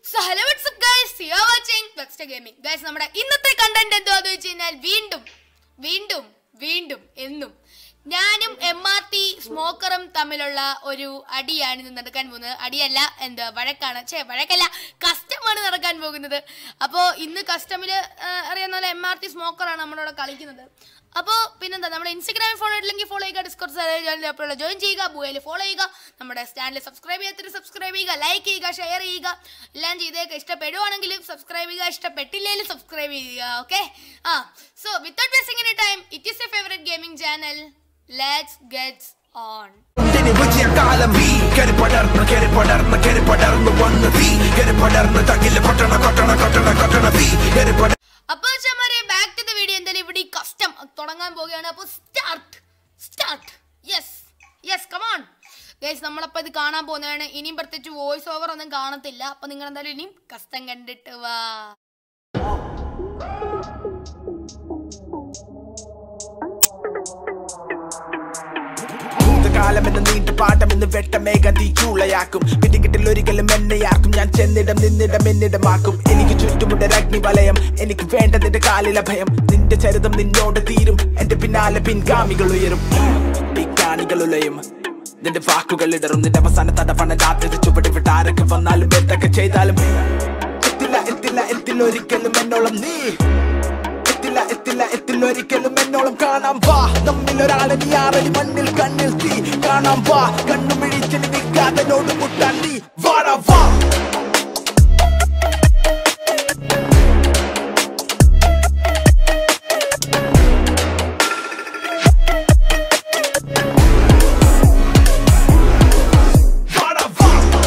so hello WhatsApp guys you are watching Vexter gaming guys നമ്മുടെ ഇന്നത്തെ content എന്താന്ന് വെച്ച് കഴിഞ്ഞാൽ വീണ്ടും വീണ്ടും വീണ്ടും എന്നും ഞാനും എം ആർ ടി സ്മോക്കറും തമ്മിലുള്ള ഒരു അടിയാണ് ഇന്ന് നടക്കാൻ പോകുന്നത് അടിയല്ല എന്താ വഴക്കാണ് ഛേ വഴക്കല്ല കസ്റ്റമാണ് നടക്കാൻ പോകുന്നത് അപ്പോൾ ഇന്ന് കസ്റ്റമിൽ അറിയാവുന്ന പോലെ എം ആർ ടി സ്മോക്കറാണ് നമ്മളോട് കളിക്കുന്നത് അപ്പോൾ പിന്നെന്താ നമ്മുടെ ഇൻസ്റ്റാഗ്രാമിൽ ഫോളോ ഇല്ലെങ്കിൽ ഫോളോ ചെയ്യുക ഡിസ്കോഡ് ചാനലിൽ അപ്പോൾ ജോയിൻ ചെയ്യുക ബുയയിൽ ഫോളോ ചെയ്യുക നമ്മുടെ ചാനൽ സബ്സ്ക്രൈബ് ചെയ്യാത്തൊരു സബ്സ്ക്രൈബ് ചെയ്യുക ലൈക്ക് ചെയ്യുക ഷെയർ ചെയ്യുക എല്ലാം ചെയ്തേക്ക് ഇഷ്ടപ്പെടുവാണെങ്കിലും സബ്സ്ക്രൈബ് ചെയ്യുക ഇഷ്ടപ്പെട്ടില്ലെങ്കിലും സബ്സ്ക്രൈബ് ചെയ്യുക okay ah so without wasting any time it is a favourite gaming channel let's gets on ഇനി വിജയ കാലം ഈ കരി പടർന്ന് കരി പടർന്ന് കരി പടർന്ന് വന്ന് തീ കരി പടർന്ന് തകില് കൊട്ടണ കൊട്ടണ കൊട്ടണ കൊട്ടണ തീ കരി പട അപ്പോൾ വെച്ചാൽ ബാക്ക് ടു ദ വീഡിയോ എന്തായാലും ഇവിടെ ഈ കസ്റ്റം തുടങ്ങാൻ പോവുകയാണ് അപ്പോൾ start start yes yes come on guys നമ്മളപ്പോൾ ഇത് കാണാൻ പോകുന്നതാണ് ഇനിയും പ്രത്യേകിച്ച് വോയിസ് ഓവർ ഒന്നും കാണത്തില്ല അപ്പോൾ നിങ്ങൾ എന്തായാലും ഇനിയും കസ്റ്റം കണ്ടിട്ട് വാ ഭൂതകാലം എന്ന് നീണ്ട പാഠം എന്ന് വെട്ടമേഘ തീ ചൂളയാക്കും പിടികിട്ടിൽ ഒരിക്കലും എന്നെയാക്കും ഞാൻ ചെന്നിടം നിന്നിടം എന്നിടമാക്കും എനിക്ക് ചുറ്റുമുണ്ട് അഗ്നി വലയം എനിക്ക് വേണ്ട നിന്റെ കാലിലെ ഭയം നിന്റെ ചരിതം നിന്നോട് തീരും എന്റെ പിന്നാലെ പിൻഗാമികൾ ഉയരും പിക്കാണികൾ ഉലയും നിന്റെ വാക്കുകൾ ഇടറും നിന്റെ അവസാന തടവണ രാത്രി ചുവടി വിട്ട് ആരൊക്കെ വന്നാലും എന്തൊക്കെ ചെയ്താലും എത്തില്ല എത്തില്ല എത്തില്ല ഒരിക്കലും എന്നോളം നീ എത്തില്ല എത്തില്ല എത്തില്ല ഒരിക്കലും എന്നോളം കാണാം വാ നമ്മിൽ ഒരാളെ നീ ആറടി മണ്ണിൽ കണ്ണിൽ തീ കാണാം വാ കണ്ണു മിഴിച്ചിൽ നിൽക്കാതെ നോട് മുട്ടാൻ നീ വാടാ വാ വാടാ വാ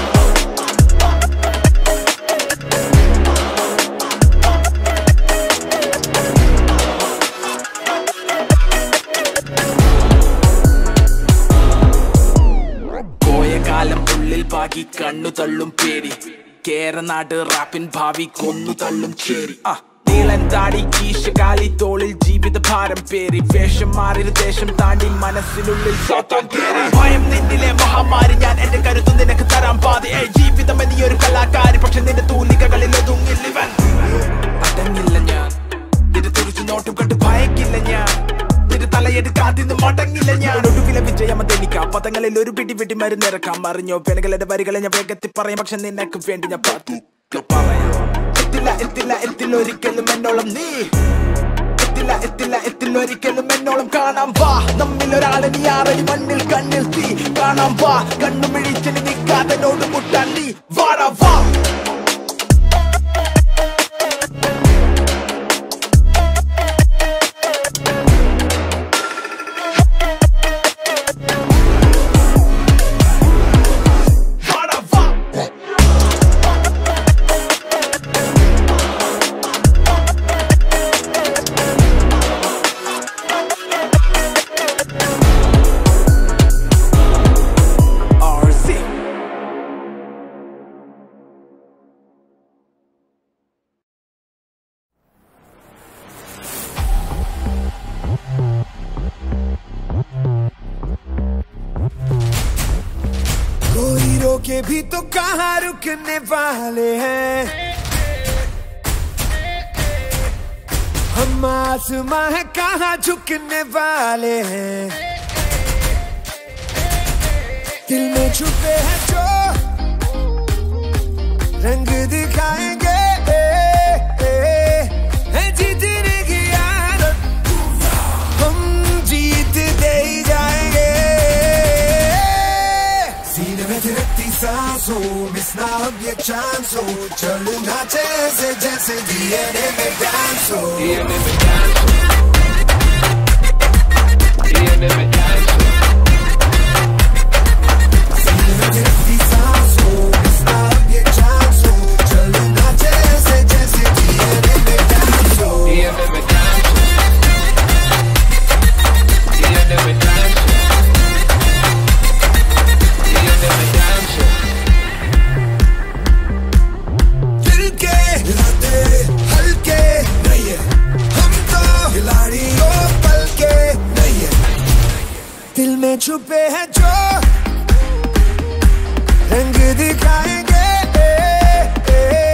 പോയ കാലം ഉള്ളിൽ പാകി കണ്ണു തള്ളും പേടി കേരനാട് റാപ്പിൻ ഭാവി കൊന്നു തള്ളും ചേരി ആ നീളൻ താടി കീശകാലി തോളിൽ ജീവിത ഭാരം പേറി വേഷം മാറി ദേശം താണ്ടി മനസ്സിനുള്ളിൽ സാത്താൻ കേറി ഭയം നിന്നിലെ മഹാമാരി ഞാൻ എന്റെ കരുത്ത് നിനക്ക് തരാൻ പാതി ഏയ് ജീവിതം എന്നീ ഒരു കലാകാരി പക്ഷെ നിന്റെ തൂലികകളിൽ ഒതുങ്ങില്ലിവൻ അടങ്ങില്ല ഞാൻ നിന്റെ തുറിച്ചു നോട്ടും കണ്ട് ഭയക്കില്ല ഞാൻ നിന്റെ തലയെടുക്കാതിന്ന് മടങ്ങില്ല ഞാൻ ഒടുവിലെ വിജയമത് എനിക്ക് പദങ്ങളിൽ ഒരു പിടി വെടി മരുന്നിറക്കാം അറിഞ്ഞോ പെണുകളുടെ വരികളെ ഞാൻ വേഗത്തിൽ പറയും പക്ഷെ നിനക്ക് വേണ്ടി ഞാൻ പതുക്കെ പറയാം എത്തില്ല എത്തില്ല എത്തില്ല ഒരിക്കലും എന്നോളം നീ എത്തില്ല എത്തില്ല എത്തില്ല ഒരിക്കലും എന്നോളം കാണാം വാ നമ്മിൽ ഒരാളെ നീ ആറടി മണ്ണിൽ കണ്ണിൽ തീ കാണാം വാ കണ്ണു മിഴിച്ചിൽ നിൽക്കാതെ നോട് മുട്ടാൻ നീ വാടാ വാ വാടാ വാ RC कोई रोके भी तो कहाँ रुकने वाले हैं हम आसमां है कहाँ झुकने वाले हैं दिल में छुपे हैं जो रंग दिखाएंगे है जीतने की आदत हम जीत दे ही जाएंगे सीने में थिरकती सांसों मिसना अब ये चांस हो चलना जैसे जैसे डीएनए में डांस हो सीने में थिरकती सांसों मिसना अब ये चांस हो चलना जैसे जैसे डीएनए में डांस हो दिल के हिलाते हल्के नहीं है हम तो खिलाड़ी हो पल के नहीं है दिल में छुपे हैं जो रंग दिखाएंगे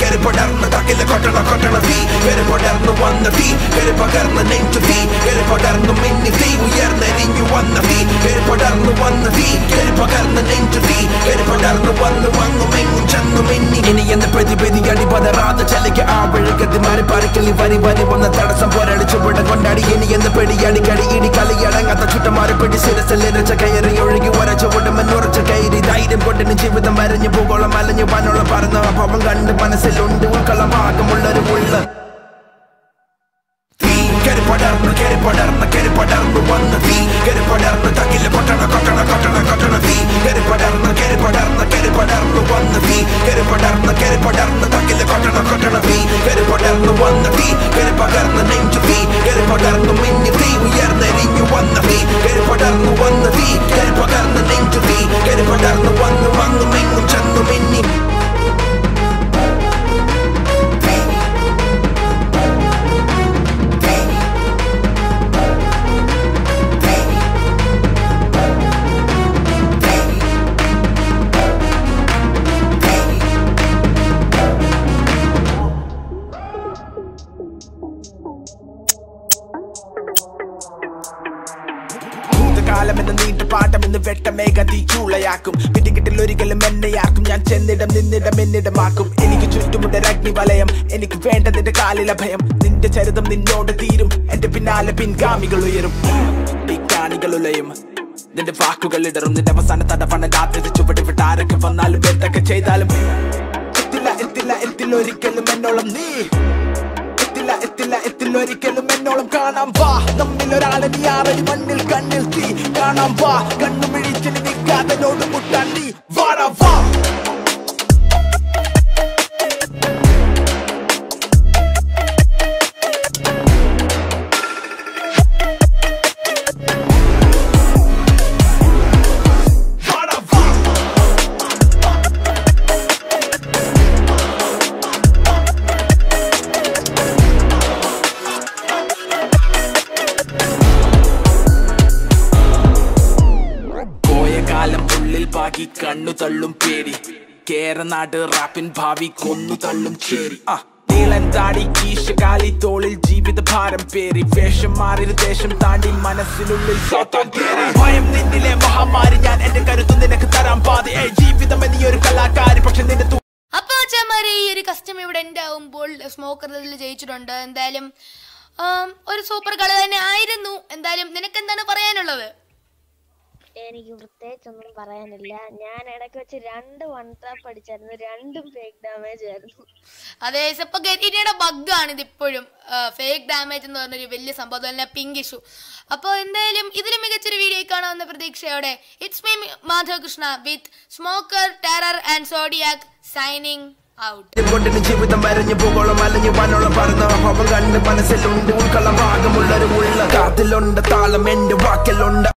കയറി പടർന്ന് തക്കില് കൊട്ടണ കൊട്ടണ തീ കയറി പടർന്നു വന്ന തീ കയറി പകർന്ന് നെഞ്ചു തീ കയറി പടർന്നു മിന്നി തീ ഉയർന്നെരിഞ്ഞു വന്ന തീ കയറി പടർന്നു വന്ന തീ കയറി പകർന്ന് നെഞ്ചു തീ കയറി പടർന്നു വന്നു വന്നു മെങ്ങും ചെന്നു മിന്നി ഇനി എന്ന പ്രതി പ്രതി അടി പതറാതെ ചലിക്ക് ആ വഴുകത്തി മാറി പറിക്കലി വരി വരി വന്ന തടസ്സം പോരടിച്ചു വിട കൊണ്ടാടി ഇനി എന്ന് പെടി അടിക്കടി ഇടി കളി അടങ്ങാത്ത ചുറ്റമാറി പിടി ശിരസിലിരച്ച കയറി ഒഴുകി ഉരച്ച വിടുമെന്നുറച്ച കയറി ധൈര്യം കൊണ്ടിന് ജീവിതം വരഞ്ഞു ഭൂഗോളം അലഞ്ഞു വനുള്ള പറന്ന അഭവം കണ്ട് മനസ്സിലുണ്ട് ഉൾക്കളമാകമുള്ളൊരു ഉള്ള തീ കയറി പടർന്ന് കയറി പടർന്ന് കയറി പടർന്ന് വന്ന് തീ കയറി പടർന്ന് തകില് കൊട്ടണ കൊട്ടണ കൊട്ടണ കൊട്ടണ തീ കയറി പടർന്ന് കയറി പടർന്ന് കയറി പടർന്ന് വന്ന് തീ കയറി പടർന്ന് കയറി പടർന്ന് തകില് കൊട്ടണ കൊട്ടണ തീ കയറി പടർന്ന് വന്ന് തീ കയറി പകർന്ന് നെഞ്ചു തീ കയറി പടർന്നു മിന്നി തീ ഉയർന്നെരിഞ്ഞു വന്ന തീ കയറി പടർന്നു വന്ന് തീ കയറി പകർന്ന് നെഞ്ചു തീ കയറി പടർന്നു വന്നു വന്നു മെങ്ങും ചെന്നു മിന്നി ഭൂതകാലം എന്ന നീണ്ട പാഠം എന്ന് വെട്ടമേഘ തീ ചൂളയാക്കും പിടികിട്ടിൽ ഒരിക്കലും എന്നെയാക്കും ഞാൻ ചെന്നിടം നിന്നിടം എന്നിടമാക്കും എനിക്ക് ചുറ്റുമുണ്ട് അഗ്നി വലയം എനിക്ക് വേണ്ട നിന്റെ കാലിലെ ഭയം നിന്റെ ചരിതം നിന്നോട് തീരും എന്റെ പിന്നാലെ പിൻഗാമികൾ ഉയരും ഈ കാണികൾ ഉലയും നിന്റെ വാക്കുകൾ ഇടറും നിന്റെ അവസാന തടവണ രാത്രി ചുവടി വിട്ട് ആരൊക്കെ വന്നാലും എന്തൊക്കെ ചെയ്താലും എത്തില്ല എത്തില്ല എത്തില്ല ഒരിക്കലും എന്നോളം നീ എത്തില്ല എത്തില്ല എത്തില്ല ഒരിക്കലും എന്നോളം കാണാം വാ നമ്മിൽ ഒരാളെ നീ ആറടി മണ്ണിൽ കണ്ണിൽ തീ കാണാം വാ കണ്ണു മിഴിച്ചിൽ നിൽക്കാതെ നോട് മുട്ടാൻ നീ വാടാ വാ വാടാ വാ പോയ കാലം ഉള്ളിൽ പാകി കണ്ണു തള്ളും പേടി കേരനാട് റാപ്പിൻ ഭാവി കൊന്നു തള്ളും ചേരി ആ നീളൻ താടി കീശകാലി തോളിൽ ജീവിത ഭാരം പേറി വേഷം മാറി ദേശം താണ്ടി മനസ്സിനുള്ളിൽ സ്വത്തം കേറി ഭയം നിന്നിലെ മഹാമാരി ഞാൻ എന്റെ കരുത്ത് നിനക്ക് തരാൻ പാതി ഏയ് ജീവിതം എന്നീ ഒരു കലാകാരി പക്ഷെ നിന്റെ തു- അപ്പൊ അച്ഛന്മാരെ ഈ ഒരു കസ്റ്റം ഇവിടെ എൻ്റെ ആവുമ്പോൾ സ്മോക്കർ ഇതിൽ ജയിച്ചിട്ടുണ്ട് എന്തായാലും ആം, ഒരു സൂപ്പർ കളി തന്നെ ആയിരുന്നു എന്തായാലും നിനക്ക് എന്താണ് പറയാനുള്ളത് എനിക്ക് പ്രത്യേകിച്ചൊന്നും പറയാനില്ല ഞാൻ ഇടയ്ക്ക് വെച്ച് രണ്ട് വൺ ട്രാപ്പ് അടിച്ചായിരുന്നു രണ്ടും ഫേക്ക് ഡാമേജ് ആയിരുന്നു അതെ ഇപ്പൊ ഗരീനയുടെ ബഗ്ഗാണ് ഇത് ഇപ്പോഴും ഫേക്ക് ഡാമേജ് എന്ന് പറഞ്ഞൊരു വലിയ സംഭവം തന്നെ പിങ്ക് ഇഷ്യൂ അപ്പോൾ എന്തായാലും ഇതിലും മികച്ചൊരു വീഡിയോ കാണാവുന്ന പ്രതീക്ഷയോടെ it's me Madhav Krishna with smoker terror and zodiac signing out കൊണ്ടിന് ജീവിതം വരഞ്ഞു ഭൂഗോളം അലഞ്ഞു വനോളം പറന്ന അഭവം കണ്ട് മനസ്സിലുണ്ട് ഉൾക്കളമാകമുള്ളൊരു ഉള്ള കാത്തിലുണ്ട് താളം എന്റെ വാക്കിലുണ്ട്